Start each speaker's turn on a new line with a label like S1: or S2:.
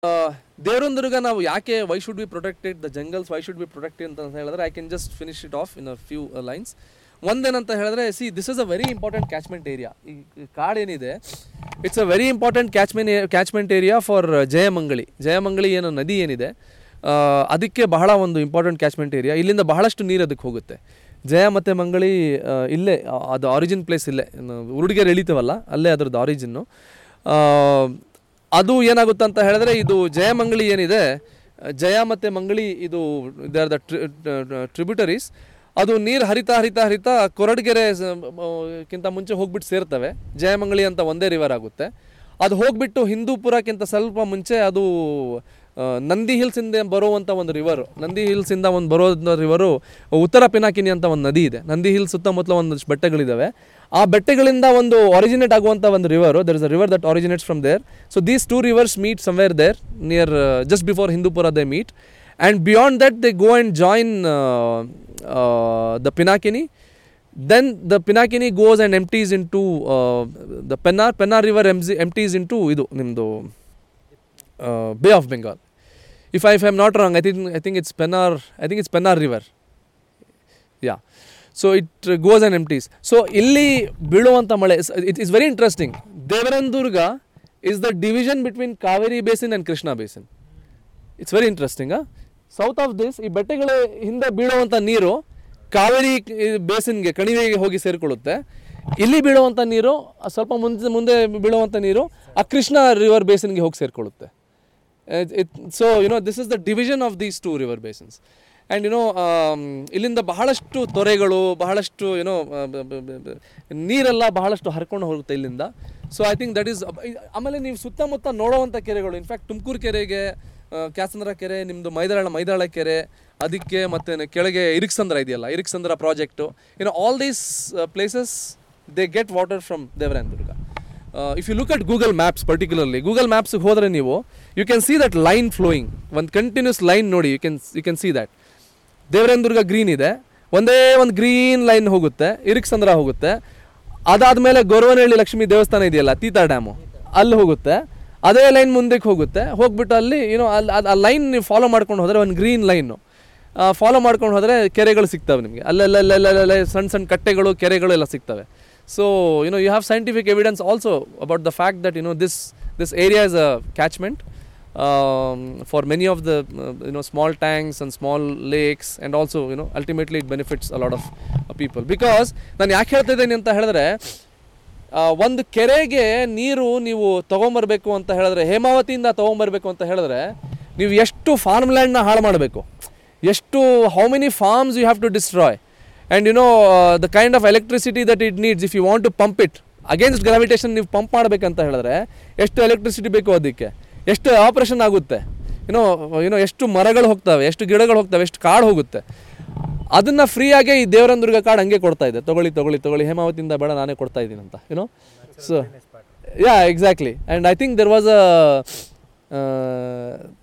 S1: ದೇವರೊಂದುರ್ಗ ನಾವು ಯಾಕೆ why should be protected the jungles why should be protected ಅಂತ ಹೇಳಿದ್ರೆ I can just finish it off in a few lines ಒಂದೇನಂತ ಹೇಳಿದ್ರೆ see this is a very important catchment area ಈ ಈ ಕಾಡೇನಿದೆ it's a very important catchment catchment area for Jayamangali Jayamangali ಏನು ನದಿ ಏನಿದೆ ಆ, ಅದಕ್ಕೆ ಬಹಳ ಒಂದು ಇಂಪಾರ್ಟೆಂಟ್ ಕ್ಯಾಚ್ಮೆಂಟ್ ಏರಿಯಾ ಇಲ್ಲಿಂದ ಬಹಳಷ್ಟು ನೀರು ಅದಕ್ಕೆ ಹೋಗುತ್ತೆ ಜಯ ಮತ್ತು ಮಂಗಳಿ ಆ, ಇಲ್ಲೇ ಆ, ಅದು ಆರಿಜಿನ್ ಪ್ಲೇಸ್ ಇಲ್ಲೇ ಉರುಡಿಗೆರೆ ಎಳಿತೀವಲ್ಲ ಅಲ್ಲೇ ಅದರದ್ದು ಆರಿಜಿನ್ನು ಅದು ಏನಾಗುತ್ತೆ ಅಂತ ಹೇಳಿದ್ರೆ ಇದು ಜಯಮಂಗಳಿ ಏನಿದೆ ಜಯ ಮತ್ತು ಮಂಗಳಿ ಇದು ದೇ ಆರ್ ದ ಟ್ರಿಬ್ಯೂಟರೀಸ್ ಅದು ನೀರು ಹರಿತಾ ಹರಿತಾ ಹರಿತಾ ಕೊರಟಗೆರೆ ಸ- ಮ- ಕ್ಕಿಂತ ಮುಂಚೆ ಹೋಗ್ಬಿಟ್ಟು ಸೇರ್ತವೆ ಜಯಮಂಗಳಿ ಅಂತ ಒಂದೇ ರಿವರ್ ಆಗುತ್ತೆ ಅದು ಹೋಗ್ಬಿಟ್ಟು ಹಿಂದೂಪುರಕ್ಕಿಂತ ಸ್ವಲ್ಪ ಮುಂಚೆ ಅದು ಆ, ನಂದಿ ಹಿಲ್ಸಿಂದ ಬರುವಂಥ ಒಂದು ರಿವರು ನಂದಿ ಹಿಲ್ಸಿಂದ ಒಂದು ಬರೋ ರಿವರು ಉತ್ತರ ಪಿನಾಕಿನಿ ಅಂತ ಒಂದು ನದಿ ಇದೆ ನಂದಿ ಹಿಲ್ಸ್ ಸುತ್ತಮುತ್ತಲ ಒಂದಷ್ಟು ಬೆಟ್ಟಗಳಿದ್ದಾವೆ ಆ ಬೆಟ್ಟಗಳಿಂದ ಒಂದು ಆರಿಜಿನೇಟ್ ಆಗುವಂಥ ಒಂದು river there is a river that originates from there so these two rivers meet somewhere there near just before Hindupura they meet and beyond that they go and join the Pinakini then the pinakini goes and empties into uh, the pennar pennar river emsi- empties into ಇದು ನಿಮ್ಮದು bay of Bengal if I if I am not wrong I think I think it's Pennar I think it's Pennar river yeah so it goes and empties so ಇಲ್ಲಿ ಬೀಳುವಂಥ ಮಳೆ it is very interesting Devarandurga is the division between Kaveri basin and Krishna basin it's very interesting south of this ಈ ಬೆಟ್ಟಗಳ ಹಿಂದೆ ಬೀಳುವಂಥ ನೀರು ಕಾವೇರಿ ಬೇಸಿನ್ಗೆ ಕಣಿವೆಗೆ ಹೋಗಿ ಸೇರಿಕೊಳ್ಳುತ್ತೆ ಇಲ್ಲಿ ಬೀಳುವಂಥ ನೀರು ಸ್ವಲ್ಪ ಮುಂದೆ ಮುಂದೆ ಬೀಳುವಂಥ ನೀರು ಆ ಕೃಷ್ಣ ರಿವರ್ ಬೇಸಿನ್ಗೆ ಹೋಗಿ ಸೇರಿಕೊಳ್ಳುತ್ತೆ so you know this is the division of these two river basins and you know ಇಲ್ಲಿಂದ ಬಹಳಷ್ಟು ತೊರೆಗಳು ಬಹಳಷ್ಟು ಯುನೋ ನೀರೆಲ್ಲ ಬಹಳಷ್ಟು ಹರ್ಕೊಂಡು ಹೋಗುತ್ತೆ ಇಲ್ಲಿಂದ so I think that is ಆಮೇಲೆ ನೀವು ಸುತ್ತಮುತ್ತ ನೋಡುವಂಥ ಕೆರೆಗಳು ಇನ್ಫ್ಯಾಕ್ಟ್ ತುಮಕೂರು ಕೆರೆಗೆ ಆ, ಕ್ಯಾಸಂದ್ರ ಕೆರೆ ನಿಮ್ಮದು ಮೈದಾಳ ಮೈದಾಳ ಕೆರೆ ಅದಕ್ಕೆ ಮತ್ತು ಕೆಳಗೆ ಇರಿಕ್ಸಂದ್ರ ಇದೆಯಲ್ಲ Iriksandra project you know all these places they get water from Devarayanadurga if you look at Google maps particularly Google ಮ್ಯಾಪ್ಸ್ಗೆ ಹೋದರೆ ನೀವು you can see that line flowing ಒಂದು ಕಂಟಿನ್ಯೂಸ್ ಲೈನ್ ನೋಡಿ you can you can see that ದೇವರೇಂದ್ರಗ green ಇದೆ ಒಂದೇ ಒಂದು green line ಹೋಗುತ್ತೆ ಇರಿಕ್ಸಂದ್ರ ಹೋಗುತ್ತೆ ಅದಾದಮೇಲೆ ಗೊರವನಹಳ್ಳಿ ಲಕ್ಷ್ಮೀ ದೇವಸ್ಥಾನ ಇದೆಯಲ್ಲ ತೀತಾ ಡ್ಯಾಮು ಅಲ್ಲಿ ಹೋಗುತ್ತೆ ಅದೇ ಲೈನ್ ಮುಂದಕ್ಕೆ ಹೋಗುತ್ತೆ ಹೋಗ್ಬಿಟ್ಟು ಅಲ್ಲಿ ಏನೋ ಅಲ್ಲಿ ಆ ಲೈನ್ ನೀವು ಫಾಲೋ ಮಾಡ್ಕೊಂಡು ಹೋದರೆ ಒಂದು ಗ್ರೀನ್ ಲೈನು ಫಾಲೋ ಮಾಡ್ಕೊಂಡು ಹೋದರೆ ಕೆರೆಗಳು ಸಿಗ್ತವೆ ನಿಮಗೆ ಅಲ್ಲೆಲ್ಲ ಸಣ್ಣ ಸಣ್ಣ ಕಟ್ಟೆಗಳು ಕೆರೆಗಳು ಎಲ್ಲ ಸಿಗ್ತವೆ so you know you have scientific evidence also about the fact that you know this this area is a catchment um, for many of the uh, you know small tanks and small lakes and also you know ultimately it benefits a lot of uh, people because ನಾನು ಯಾಕೆ ಹೇಳ್ತಾ ಇದ್ದೀನಿ ಅಂತ ಹೇಳಿದ್ರೆ ಆ, ಒಂದು ಕೆರೆಗೆ ನೀರು ನೀವು ತೊಗೊಂಬರ್ಬೇಕು ಅಂತ ಹೇಳಿದ್ರೆ ಹೇಮಾವತಿಯಿಂದ ತೊಗೊಂಬರ್ಬೇಕು ಅಂತ ಹೇಳಿದ್ರೆ ನೀವು ಎಷ್ಟು ಫಾರ್ಮ್ ಲ್ಯಾಂಡ್ನ ಹಾಳು ಮಾಡಬೇಕು ಎಷ್ಟು how many farms you have to destroy and you know the kind of electricity that it needs if you want to pump it against gravitation ನೀವು ಪಂಪ್ ಮಾಡಬೇಕಂತ ಹೇಳಿದ್ರೆ ಎಷ್ಟು ಎಲೆಕ್ಟ್ರಿಸಿಟಿ ಬೇಕು ಅದಕ್ಕೆ ಎಷ್ಟು ಆಪ್ರೇಷನ್ ಆಗುತ್ತೆ ಏನೋ ಏನೋ ಎಷ್ಟು ಮರಗಳು ಹೋಗ್ತವೆ ಎಷ್ಟು ಗಿಡಗಳು ಹೋಗ್ತವೆ ಎಷ್ಟು ಕಾಡು ಹೋಗುತ್ತೆ ಅದನ್ನು ಫ್ರೀಯಾಗೆ ಈ ದೇವರಂದುರ್ಗ ಕಾಡು ಹಂಗೆ ಕೊಡ್ತಾ ಇದೆ ತೊಗೊಳ್ಳಿ ತೊಗೊಳ್ಳಿ ತೊಗೊಳ್ಳಿ ಹೇಮಾವತಿಯಿಂದ ಬೇಡ ನಾನೇ ಕೊಡ್ತಾ ಇದ್ದೀನಿ ಅಂತ you know so yeah exactly and I think there was a